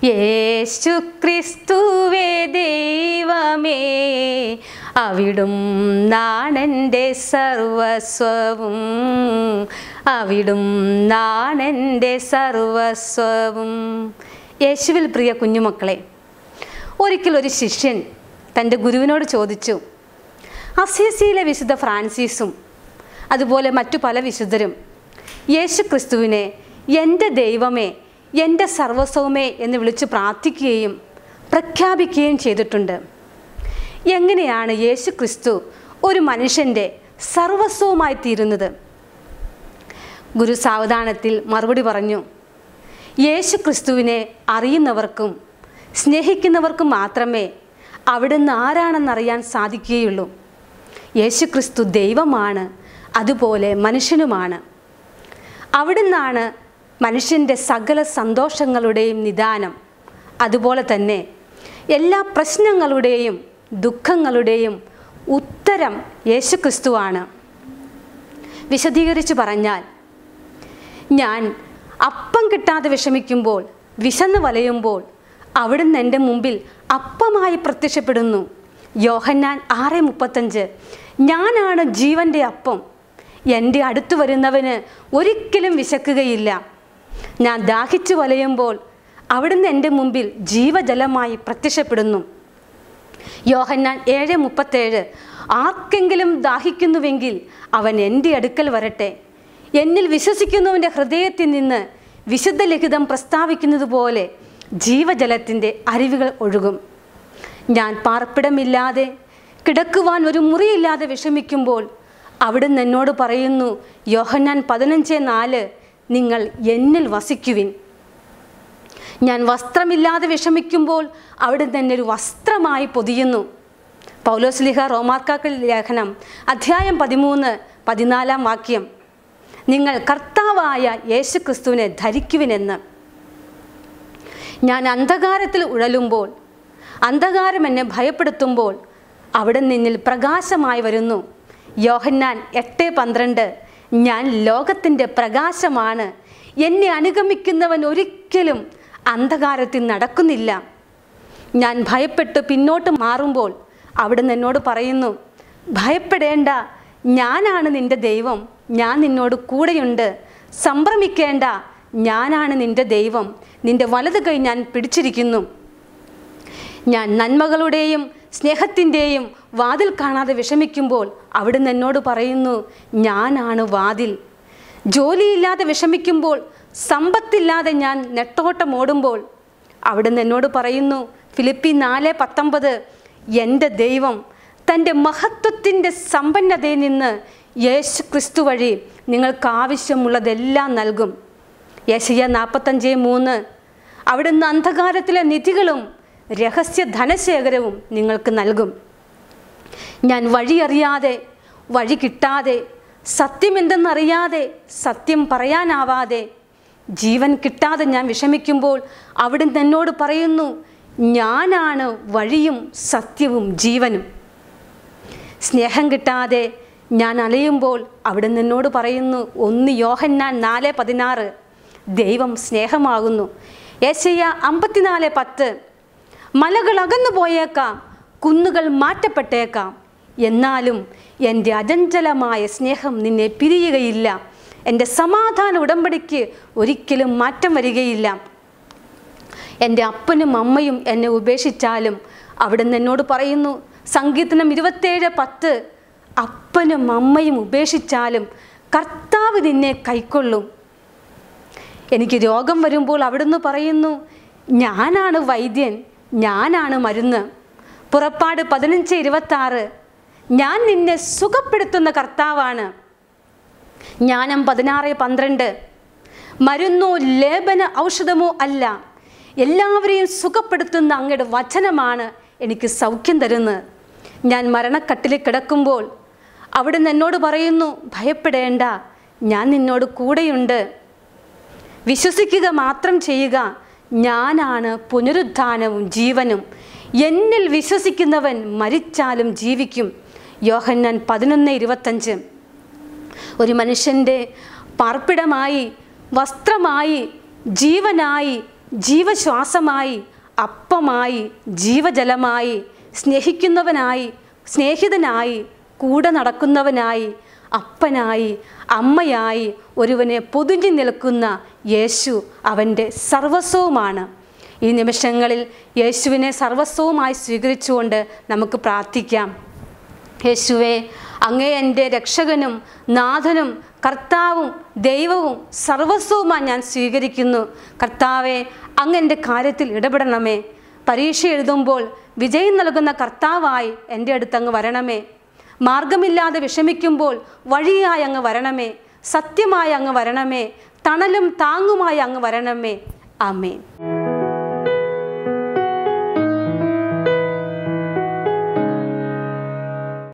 യേശു ക്രിസ്തുവേ ദൈവമേ അവിടും നാണെൻ്റെ സർവസ്വവും അവിടും നാണെൻ്റെ സർവസ്വവും യേശുവിൽ പ്രിയ കുഞ്ഞുമക്കളെ ഒരിക്കൽ ഒരു ശിഷ്യൻ തൻ്റെ ഗുരുവിനോട് ചോദിച്ചു അസീസിയിലെ വിശുദ്ധ ഫ്രാൻസിസും അതുപോലെ മറ്റു പല വിശുദ്ധരും യേശു ക്രിസ്തുവിനെ എൻ്റെ ദൈവമേ എൻ്റെ സർവസ്വമേ എന്ന് വിളിച്ച് പ്രാർത്ഥിക്കുകയും പ്രഖ്യാപിക്കുകയും ചെയ്തിട്ടുണ്ട് എങ്ങനെയാണ് യേശു ക്രിസ്തു ഒരു മനുഷ്യൻ്റെ സർവസ്വവുമായി തീരുന്നത് ഗുരു സാവധാനത്തിൽ മറുപടി പറഞ്ഞു യേശു ക്രിസ്തുവിനെ അറിയുന്നവർക്കും സ്നേഹിക്കുന്നവർക്കും മാത്രമേ അവിടുന്ന് ആരാണെന്നറിയാൻ സാധിക്കുകയുള്ളൂ യേശു ക്രിസ്തു ദൈവമാണ് അതുപോലെ മനുഷ്യനുമാണ് അവിടുന്നാണ് മനുഷ്യൻ്റെ സകല സന്തോഷങ്ങളുടെയും നിദാനം അതുപോലെ തന്നെ എല്ലാ പ്രശ്നങ്ങളുടെയും ദുഃഖങ്ങളുടെയും ഉത്തരം യേശു ക്രിസ്തുവാണ് വിശദീകരിച്ച് പറഞ്ഞാൽ ഞാൻ അപ്പം കിട്ടാതെ വിഷമിക്കുമ്പോൾ വിശന്ന് വലയുമ്പോൾ അവിടുന്ന് എൻ്റെ മുമ്പിൽ അപ്പമായി പ്രത്യക്ഷപ്പെടുന്നു യോഹന്നാൻ ആറ് മുപ്പത്തഞ്ച് ഞാനാണ് ജീവൻ്റെ അപ്പം എൻ്റെ അടുത്ത് വരുന്നവന് ഒരിക്കലും വിശക്കുകയില്ല ഞാൻ ദാഹിച്ചു വലയുമ്പോൾ അവിടുന്ന് എൻ്റെ മുമ്പിൽ ജീവജലമായി പ്രത്യക്ഷപ്പെടുന്നു യോഹന്നാൻ ഏഴ് മുപ്പത്തേഴ് ആർക്കെങ്കിലും ദാഹിക്കുന്നുവെങ്കിൽ അവൻ എൻ്റെ അടുക്കൽ വരട്ടെ എന്നിൽ വിശ്വസിക്കുന്നവൻ്റെ ഹൃദയത്തിൽ നിന്ന് വിശുദ്ധ ലിഖിതം പ്രസ്താവിക്കുന്നത് പോലെ ജീവജലത്തിൻ്റെ അരുവികൾ ഒഴുകും ഞാൻ പാർപ്പിടമില്ലാതെ കിടക്കുവാൻ ഒരു മുറിയില്ലാതെ വിഷമിക്കുമ്പോൾ അവിടുന്ന് എന്നോട് പറയുന്നു യോഹന്നാൻ പതിനഞ്ച് നാല് നിങ്ങൾ എന്നിൽ വസിക്കുവിൻ ഞാൻ വസ്ത്രമില്ലാതെ വിഷമിക്കുമ്പോൾ അവിടുന്ന് എന്നെ ഒരു വസ്ത്രമായി പൊതിയുന്നു പൗലോസ്ലിഹ റോമാർക്കാക്കൾ ലേഖനം അധ്യായം പതിമൂന്ന് പതിനാലാം വാക്യം നിങ്ങൾ കർത്താവായ യേശു ക്രിസ്തുവിനെ ധരിക്കുവിനെന്ന് ഞാൻ അന്ധകാരത്തിൽ ഉഴലുമ്പോൾ അന്ധകാരം എന്നെ ഭയപ്പെടുത്തുമ്പോൾ അവിടെ നിന്നിൽ പ്രകാശമായി വരുന്നു യോഹന്നാൻ എട്ട് പന്ത്രണ്ട് ഞാൻ ലോകത്തിൻ്റെ പ്രകാശമാണ് എന്നെ അനുഗമിക്കുന്നവൻ ഒരിക്കലും അന്ധകാരത്തിൽ നടക്കുന്നില്ല ഞാൻ ഭയപ്പെട്ട് പിന്നോട്ട് മാറുമ്പോൾ അവിടുന്ന് എന്നോട് പറയുന്നു ഭയപ്പെടേണ്ട ഞാനാണ് നിന്റെ ദൈവം ഞാൻ നിന്നോട് കൂടെയുണ്ട് സംഭ്രമിക്കേണ്ട ഞാനാണ് നിന്റെ ദൈവം നിന്റെ വലത് കൈ ഞാൻ പിടിച്ചിരിക്കുന്നു ഞാൻ നന്മകളുടെയും സ്നേഹത്തിൻ്റെയും വാതിൽ കാണാതെ വിഷമിക്കുമ്പോൾ അവിടുന്ന് എന്നോട് പറയുന്നു ഞാനാണ് വാതിൽ ജോലിയില്ലാതെ വിഷമിക്കുമ്പോൾ സമ്പത്തില്ലാതെ ഞാൻ നെട്ടോട്ടം ഓടുമ്പോൾ അവിടുന്ന് എന്നോട് പറയുന്നു ഫിലിപ്പി നാല് പത്തൊമ്പത് എൻ്റെ ദൈവം തൻ്റെ മഹത്വത്തിൻ്റെ സമ്പന്നതയിൽ നിന്ന് യേശു ക്രിസ്തു വഴി നിങ്ങൾക്ക് ആവശ്യമുള്ളതെല്ലാം നൽകും യേശയ്യ നാൽപ്പത്തഞ്ച് മൂന്ന് അവിടുന്ന് അന്ധകാരത്തിലെ നിധികളും രഹസ്യ ധനശേഖരവും നിങ്ങൾക്ക് നൽകും ഞാൻ വഴിയറിയാതെ വഴി കിട്ടാതെ സത്യം എന്തെന്നറിയാതെ സത്യം പറയാനാവാതെ ജീവൻ കിട്ടാതെ ഞാൻ വിഷമിക്കുമ്പോൾ അവിടുന്ന് എന്നോട് പറയുന്നു ഞാനാണ് വഴിയും സത്യവും ജീവനും സ്നേഹം കിട്ടാതെ ഞാൻ അലയുമ്പോൾ അവിടുന്ന് എന്നോട് പറയുന്നു ഒന്ന് യോഹന്നാൻ നാല് പതിനാറ് ദൈവം സ്നേഹമാകുന്നു യേശയ്യ അമ്പത്തിനാല് പത്ത് മലകൾ അകന്നു പോയേക്കാം കുന്നുകൾ മാറ്റപ്പെട്ടേക്കാം എന്നാലും എൻ്റെ അചഞ്ചലമായ സ്നേഹം നിന്നെ പിരിയുകയില്ല എൻ്റെ സമാധാന ഉടമ്പടിക്ക് ഒരിക്കലും മാറ്റം വരികയില്ല എൻ്റെ അപ്പനും അമ്മയും എന്നെ ഉപേക്ഷിച്ചാലും അവിടുന്ന് എന്നോട് പറയുന്നു സംഗീതനം ഇരുപത്തേഴ് പത്ത് അപ്പനും അമ്മയും ഉപേക്ഷിച്ചാലും കർത്താവ് നിന്നെ കൈക്കൊള്ളും എനിക്ക് രോഗം വരുമ്പോൾ അവിടുന്ന് പറയുന്നു ഞാനാണ് വൈദ്യൻ ഞാനാണ് മരുന്ന് പുറപ്പാട് പതിനഞ്ച് ഇരുപത്താറ് ഞാൻ നിന്നെ സുഖപ്പെടുത്തുന്ന കർത്താവാണ് ജ്ഞാനം പതിനാറ് പന്ത്രണ്ട് മരുന്നോ ലേപന ഔഷധമോ അല്ല എല്ലാവരെയും സുഖപ്പെടുത്തുന്ന അങ്ങയുടെ വചനമാണ് എനിക്ക് സൗഖ്യം തരുന്നത് ഞാൻ മരണക്കട്ടിൽ കിടക്കുമ്പോൾ അവിടുന്ന് എന്നോട് പറയുന്നു ഭയപ്പെടേണ്ട ഞാൻ നിന്നോട് കൂടെയുണ്ട് വിശ്വസിക്കുക മാത്രം ചെയ്യുക ഞാനാണ് പുനരുത്ഥാനവും ജീവനും എന്നിൽ വിശ്വസിക്കുന്നവൻ മരിച്ചാലും ജീവിക്കും യോഹന്നാൻ പതിനൊന്ന് ഇരുപത്തഞ്ച് ഒരു മനുഷ്യൻ്റെ പാർപ്പിടമായി വസ്ത്രമായി ജീവനായി ജീവശ്വാസമായി അപ്പമായി ജീവജലമായി സ്നേഹിക്കുന്നവനായി സ്നേഹിതനായി കൂടെ നടക്കുന്നവനായി അപ്പനായി അമ്മയായി ഒരുവനെ പൊതിഞ്ഞു നിൽക്കുന്ന യേശു അവൻ്റെ സർവസ്വവുമാണ് ഈ നിമിഷങ്ങളിൽ യേശുവിനെ സർവസ്വവുമായി സ്വീകരിച്ചുകൊണ്ട് നമുക്ക് പ്രാർത്ഥിക്കാം യേശുവെ അങ്ങേ എൻ്റെ രക്ഷകനും നാഥനും കർത്താവും ദൈവവും സർവസ്വവുമായി ഞാൻ സ്വീകരിക്കുന്നു കർത്താവെ അങ്ങ് എൻ്റെ കാര്യത്തിൽ ഇടപെടണമേ പരീക്ഷ എഴുതുമ്പോൾ വിജയം നൽകുന്ന കർത്താവായി എൻ്റെ അടുത്ത് അങ്ങ് വരണമേ മാർഗമില്ലാതെ വിഷമിക്കുമ്പോൾ വഴിയായി അങ്ങ് വരണമേ സത്യമായി അങ്ങ് വരണമേ തണലും താങ്ങുമായി അങ്ങ് വരണമേ ആമേൻ